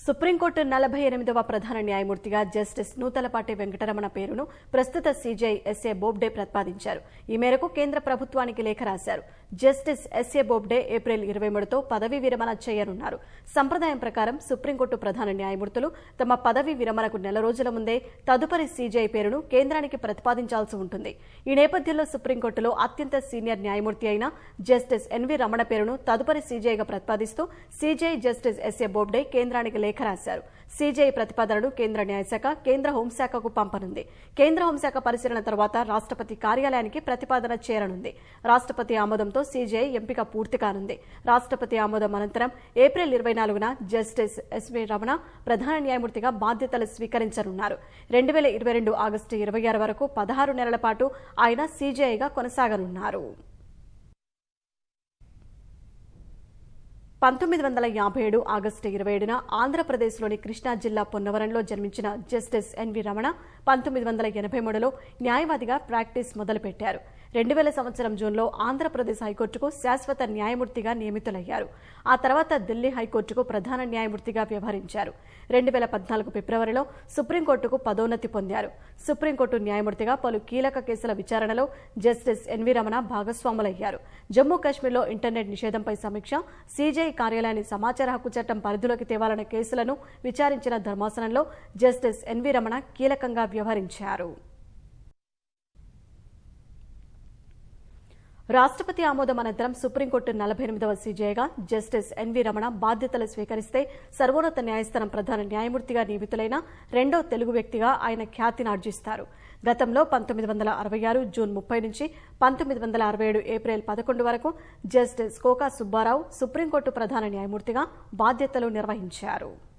supreme court నలభై ఎనిమిదవ ప్రధాన న్యాయమూర్తిగా జస్టిస్ నూతలపాటి వెంకటరమణ పేరును ప్రస్తుత సీజై ఎస్ఏ బోబ్డే ప్రతిపాదించారు ఈ మేరకు కేంద్ర ప్రభుత్వానికి లేఖ రాశారు జస్టిస్ ఎస్ఏ బోబ్డే ఏప్రిల్ ఇరవై మూడుతో పదవీ విరమణ చేయనున్నారు సంప్రదాయం ప్రకారం సుప్రీంకోర్టు ప్రధాన న్యాయమూర్తులు తమ పదవీ విరమణకు నెల రోజుల ముందే తదుపరి సీజై పేరును కేంద్రానికి ప్రతిపాదించాల్సి ఉంటుంది ఈ నేపథ్యంలో సుప్రీంకోర్టులో అత్యంత సీనియర్ న్యాయమూర్తి అయిన జస్టిస్ ఎన్వి రమణ పేరును తదుపరి సీజైగా ప్రతిపాదిస్తూ సీజై జస్టిస్ ఎస్ఏ బోబ్డే కేంద్రానికి లేఖ రాశారు సీజీఐ ప్రతిపాదనను కేంద్ర న్యాయశాఖ కేంద్ర హోంశాఖకు పంపనుంది కేంద్ర హోంశాఖ పరిశీలన తర్వాత రాష్ట్రపతి కార్యాలయానికి ప్రతిపాదన చేరనుంది రాష్ట్రపతి ఆమోదంతో సీజీఐ ఎంపిక పూర్తి కానుంది రాష్ట్రపతి ఆమోదం అనంతరం ఏప్రిల్ ఇరవై నాలుగున జస్టిస్ ఎస్వి రమణ ప్రధాన న్యాయమూర్తిగా బాధ్యతలు స్వీకరించనున్నారు రెండు వేల ఇరవై రెండు ఆగస్టు ఇరవై ఆరు వరకు పదహారు నెలల పాటు ఆయన సీజీఐగా కొనసాగనున్నారు పంతొమ్మిది వందల యాభై ఏడు ఆగస్టు ఇరవై ఏడున ఆంధ్రప్రదేశ్లోని కృష్ణా జిల్లా పొన్నవరంలో జన్మించిన జస్టిస్ ఎన్వి రమణ పంతొమ్మిది వందల ఎనభై మూడులో న్యాయవాదిగా ప్రాక్టీస్ మొదలుపెట్టారు రెండు వేల సంవత్సరం జూన్లో ఆంధ్రప్రదేశ్ హైకోర్టుకు శాశ్వత న్యాయమూర్తిగా నియమితులయ్యారు ఆ తర్వాత ఢిల్లీ హైకోర్టుకు ప్రధాన న్యాయమూర్తిగా వ్యవహరించారు రెండు వేల పద్నాలుగు ఫిబ్రవరిలో సుప్రీంకోర్టుకు పదోన్నతి పొందారు సుప్రీంకోర్టు న్యాయమూర్తిగా పలు కీలక కేసుల విచారణలో జస్టిస్ ఎన్వి రమణ భాగస్వాములయ్యారు జమ్మూ కాశ్మీర్లో ఇంటర్నెట్ నిషేధంపై సమీక్ష సీజీఐ కార్యాలయాన్ని సమాచార హక్కు చట్టం పరిధిలోకి తేవాలన్న కేసులను విచారించిన ధర్మాసనంలో జస్టిస్ ఎన్వి రమణ కీలకంగా వ్యవహరించారు రాష్ట్రపతి ఆమోదం అనంతరం సుప్రీంకోర్టు నలభై ఎనిమిదవ సీజేగా జస్టిస్ ఎన్వి రమణ బాధ్యతలు స్వీకరిస్తే సర్వోన్నత న్యాయస్థానం ప్రధాన న్యాయమూర్తిగా నియమితులైన రెండో తెలుగు వ్యక్తిగా ఆయన ఖ్యాతిని ఆర్జిస్తారు గతంలో పంతొమ్మిది వందల అరవై ఆరు జూన్ ముప్పై నుంచి పంతొమ్మిది వందల అరవై ఏడు ఏప్రిల్ పదకొండు వరకు జస్టిస్ కోకా సుబ్బారావు సుప్రీంకోర్టు ప్రధాన న్యాయమూర్తిగా బాధ్యతలు నిర్వహించారు